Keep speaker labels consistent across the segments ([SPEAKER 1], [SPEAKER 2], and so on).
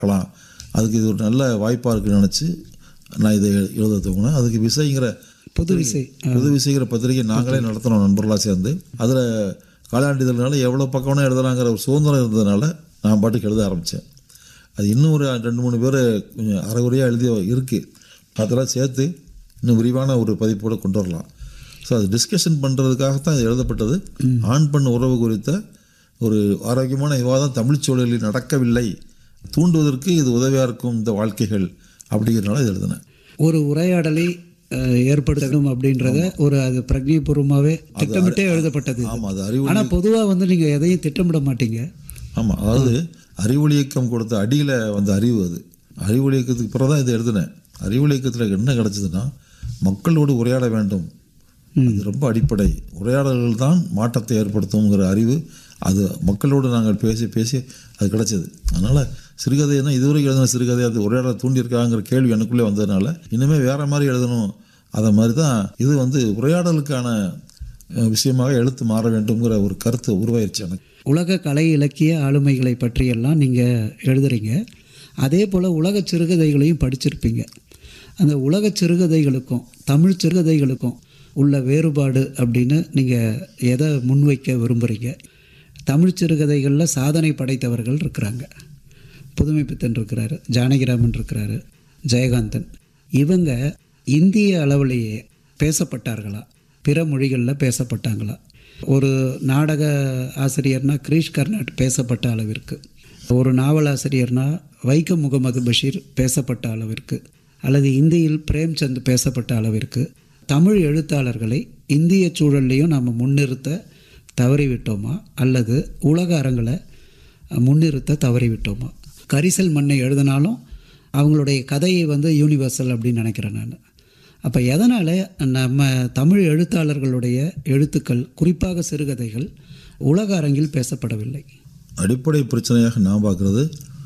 [SPEAKER 1] பார்க்கலாம் அதுக்கு இது ஒரு நல்ல வாய்ப்பாக இருக்குன்னு நினச்சி நான் இதை எழுத துவங்கினேன் அதுக்கு விசைங்கிற
[SPEAKER 2] புது விசை
[SPEAKER 1] புது விசைங்கிற பத்திரிகை நாங்களே நடத்தினோம் நண்பர்களாக சேர்ந்து அதில் காலாண்டிதழ்னால எவ்வளோ பக்கம்னா எழுதலாங்கிற ஒரு சுதந்திரம் இருந்ததுனால நான் பாட்டுக்கு எழுத ஆரம்பித்தேன் அது இன்னும் ஒரு ரெண்டு மூணு பேர் கொஞ்சம் அரைகுறையாக எழுதி இருக்குது அதெல்லாம் சேர்த்து இன்னும் விரிவான ஒரு பதிப்போடு கொண்டு வரலாம் ஸோ அது டிஸ்கஷன் பண்ணுறதுக்காகத்தான் இது எழுதப்பட்டது ஆண் பெண் உறவு குறித்த ஒரு ஆரோக்கியமான விவாதம் தமிழ் சூழலில் நடக்கவில்லை தூண்டுவதற்கு இது உதவியாக இருக்கும் இந்த வாழ்க்கைகள் அப்படிங்கிறனால இது எழுதினேன்
[SPEAKER 2] ஒரு உரையாடலை அஹ், ஏற்படுத்தணும் அப்படின்றத ஒரு அது பிரஜைபூர்வமாகவே திட்டமிட்டே எழுதப்பட்டது
[SPEAKER 1] ஆமாம் அது அறிவு
[SPEAKER 2] ஆனால் பொதுவாக வந்து நீங்கள் எதையும் திட்டமிட மாட்டீங்க
[SPEAKER 1] ஆமாம் அதாவது அறிவொளி இயக்கம் கொடுத்த அடியில் வந்த அறிவு அது அறிவொளி இயக்கத்துக்கு பிறகு தான் இதை எழுதினேன் அறிவொளி இயக்கத்தில் என்ன கிடச்சிதுன்னா மக்களோடு உரையாட வேண்டும் அது ரொம்ப அடிப்படை உரையாடல்கள் தான் மாற்றத்தை ஏற்படுத்துங்கிற அறிவு அது மக்களோடு நாங்கள் பேசி பேசி அது கிடச்சிது அதனால் சிறுகதைன்னா இதுவரை எழுதின சிறுகதை அது உரையாடல் தூண்டியிருக்காங்கிற கேள்வி எனக்குள்ளே வந்ததுனால இனிமேல் வேறு மாதிரி எழுதணும் அதை மாதிரி தான் இது வந்து உரையாடலுக்கான அஹ், விஷயமாக எழுத்து மாற வேண்டும்ங்கிற ஒரு கருத்து உருவாயிருச்சு எனக்கு
[SPEAKER 2] உலக கலை இலக்கிய ஆளுமைகளை பற்றியெல்லாம் நீங்கள் எழுதுறீங்க அதே போல் உலக சிறுகதைகளையும் படிச்சிருப்பீங்க அந்த உலக சிறுகதைகளுக்கும் தமிழ் சிறுகதைகளுக்கும் உள்ள வேறுபாடு அப்படின்னு நீங்கள் எதை முன்வைக்க விரும்புகிறீங்க தமிழ் சிறுகதைகளில் சாதனை படைத்தவர்கள் இருக்கிறாங்க புதுமைப்பித்தன் இருக்கிறாரு ஜானகிராமன் இருக்கிறாரு ஜெயகாந்தன் இவங்க இந்திய அளவிலேயே பேசப்பட்டார்களா பிற மொழிகளில் பேசப்பட்டாங்களா ஒரு நாடக ஆசிரியர்னா கிரீஷ் கர்நாட் பேசப்பட்ட அளவிற்கு ஒரு நாவலாசிரியர்னா வைக்கம் முகமது பஷீர் பேசப்பட்ட அளவிற்கு அல்லது இந்தியில் பிரேம்சந்த் பேசப்பட்ட அளவிற்கு தமிழ் எழுத்தாளர்களை இந்திய சூழல்லையும் நாம் முன்னிறுத்த தவறிவிட்டோமா அல்லது உலக அரங்களை முன்னிறுத்த தவறிவிட்டோமா கரிசல் மண்ணை எழுதினாலும் அவங்களுடைய கதையை வந்து யூனிவர்சல் அப்படின்னு நினைக்கிறேன் நான் அப்போ எதனால் நம்ம தமிழ் எழுத்தாளர்களுடைய எழுத்துக்கள் குறிப்பாக சிறுகதைகள் உலக அரங்கில் பேசப்படவில்லை
[SPEAKER 1] அடிப்படை பிரச்சனையாக நான் பார்க்குறது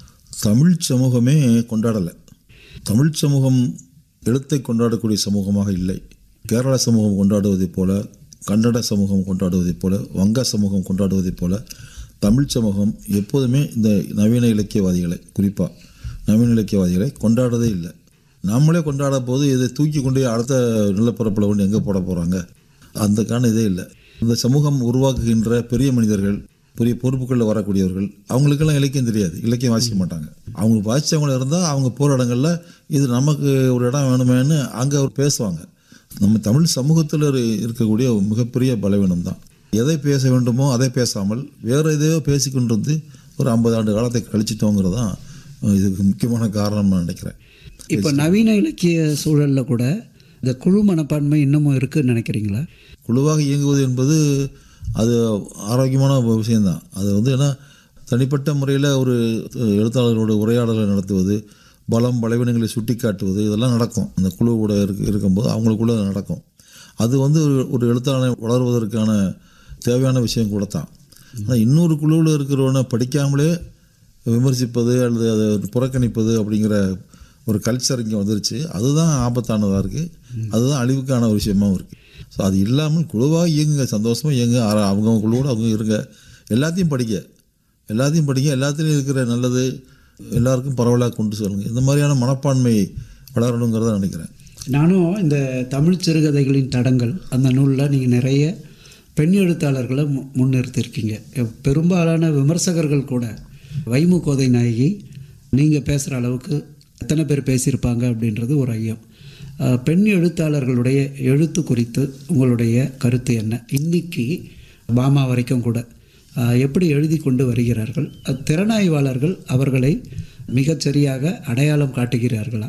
[SPEAKER 1] தமிழ் சமூகமே கொண்டாடலை தமிழ் சமூகம் எழுத்தை கொண்டாடக்கூடிய சமூகமாக இல்லை கேரள சமூகம் கொண்டாடுவதைப் போல கன்னட சமூகம் கொண்டாடுவதைப் போல வங்க சமூகம் கொண்டாடுவதைப் போல தமிழ் சமூகம் எப்போதுமே இந்த நவீன இலக்கியவாதிகளை குறிப்பாக நவீன இலக்கியவாதிகளை கொண்டாடுறதே இல்லை நம்மளே கொண்டாட போது இதை தூக்கி கொண்டு போய் அடுத்த நிலப்பரப்பில் கொண்டு எங்கே போட போகிறாங்க அதுக்கான இதே இல்லை இந்த சமூகம் உருவாக்குகின்ற பெரிய மனிதர்கள் பெரிய பொறுப்புகளில் வரக்கூடியவர்கள் அவங்களுக்கெல்லாம் இலக்கியம் தெரியாது இலக்கியம் வாசிக்க மாட்டாங்க அவங்க வாசித்தவங்கள இருந்தால் அவங்க போகிற இடங்களில் இது நமக்கு ஒரு இடம் வேணுமேன்னு அங்கே அவர் பேசுவாங்க நம்ம தமிழ் சமூகத்தில் ஒரு- இருக்கக்கூடிய ஒரு மிகப்பெரிய பலவீனம் தான் எதை பேச வேண்டுமோ அதை பேசாமல் வேறு எதையோ பேசிக்கொண்டு வந்து ஒரு ஐம்பது ஆண்டு காலத்தை கழிச்சிட்டோங்கிறது தான் இதுக்கு முக்கியமான காரணம் நான் நினைக்கிறேன்
[SPEAKER 2] இப்போ நவீன இலக்கிய சூழலில் கூட இந்த குழு மனப்பான்மை இன்னமும் இருக்குன்னு நினைக்கிறீங்களா
[SPEAKER 1] குழுவாக இயங்குவது என்பது அது ஆரோக்கியமான ஒரு விஷயம்தான் அது வந்து ஏன்னா தனிப்பட்ட முறையில் ஒரு எழுத்தாளர்களோட உரையாடலை நடத்துவது பலம் பலவீனங்களை சுட்டி காட்டுவது இதெல்லாம் நடக்கும் அந்த குழுவோட இருக்கு இருக்கும்போது அவங்களுக்குள்ள நடக்கும் அது வந்து ஒரு ஒரு எழுத்தாளனை வளருவதற்கான தேவையான விஷயம் கூட தான் ஆனால் இன்னொரு குழுவில் இருக்கிறவனை படிக்காமலே விமர்சிப்பது அல்லது அதை புறக்கணிப்பது அப்படிங்கிற ஒரு கல்ச்சர் இங்கே வந்துருச்சு அதுதான் ஆபத்தானதாக இருக்குது அதுதான் அழிவுக்கான ஒரு விஷயமாவும் இருக்குது ஸோ அது இல்லாமல் குழுவாக இயங்குங்க சந்தோஷமாக இயங்க ஆ- அவங்க குழுவோட அவங்க இருங்க எல்லாத்தையும் படிக்க எல்லாத்தையும் படிக்க எல்லாத்துலேயும் இருக்கிற நல்லது எல்லாருக்கும் பரவலாக கொண்டு சொல்லுங்கள் இந்த மாதிரியான மனப்பான்மை வளரணுங்கிறத நினைக்கிறேன்
[SPEAKER 2] நானும் இந்த தமிழ் சிறுகதைகளின் தடங்கள் அந்த நூலில் நீங்கள் நிறைய பெண் எழுத்தாளர்களை மு- முன்னிறுத்தியிருக்கீங்க பெரும்பாலான விமர்சகர்கள் கூட வைமு கோதை நாயகி நீங்கள் பேசுகிற அளவுக்கு எத்தனை பேர் பேசியிருப்பாங்க அப்படின்றது ஒரு ஐயம் அஹ், பெண் எழுத்தாளர்களுடைய எழுத்து குறித்து உங்களுடைய கருத்து என்ன இன்னைக்கு பாமா வரைக்கும் கூட அஹ், எப்படி எழுதி கொண்டு வருகிறார்கள் அஹ், திறனாய்வாளர்கள் அவர்களை மிகச்சரியாக அடையாளம் காட்டுகிறார்களா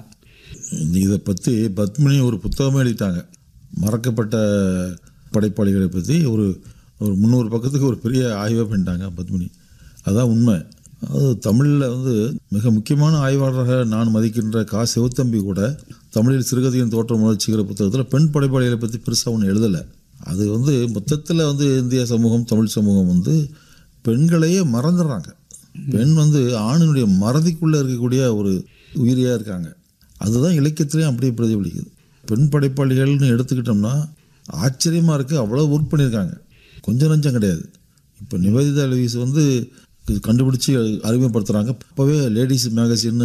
[SPEAKER 1] இதை பற்றி பத்மினி ஒரு புத்தகமே எழுதிட்டாங்க மறக்கப்பட்ட படைப்பாளிகளை பற்றி ஒரு ஒரு முந்நூறு பக்கத்துக்கு ஒரு பெரிய ஆய்வே பண்ணிட்டாங்க பத்மினி அதான் உண்மை அது தமிழில் வந்து மிக முக்கியமான ஆய்வாளராக நான் மதிக்கின்ற கா சிவத்தம்பி கூட தமிழில் சிறுகதையின் தோற்றம் உணர்ச்சிங்கிற புத்தகத்தில் பெண் படைப்பாளிகளை பற்றி பெருசாக ஒன்றும் எழுதலை அது வந்து மொத்தத்தில் வந்து இந்திய சமூகம் தமிழ் சமூகம் வந்து பெண்களையே மறந்துடுறாங்க பெண் வந்து ஆணினுடைய மறதிக்குள்ளே இருக்கக்கூடிய ஒரு உயிரியாக இருக்காங்க அதுதான் இலக்கியத்திலையும் அப்படியே பிரதிபலிக்குது பெண் படைப்பாளிகள்னு எடுத்துக்கிட்டோம்னா ஆச்சரியமாக இருக்குது அவ்வளோ ஒர்க் பண்ணியிருக்காங்க கொஞ்சம் நஞ்சம் கிடையாது இப்போ நிவேதிதா லூயிஸ் வந்து கண்டுபிடிச்சி அறிமுகப்படுத்துகிறாங்க இப்போவே லேடிஸ் மேகசின்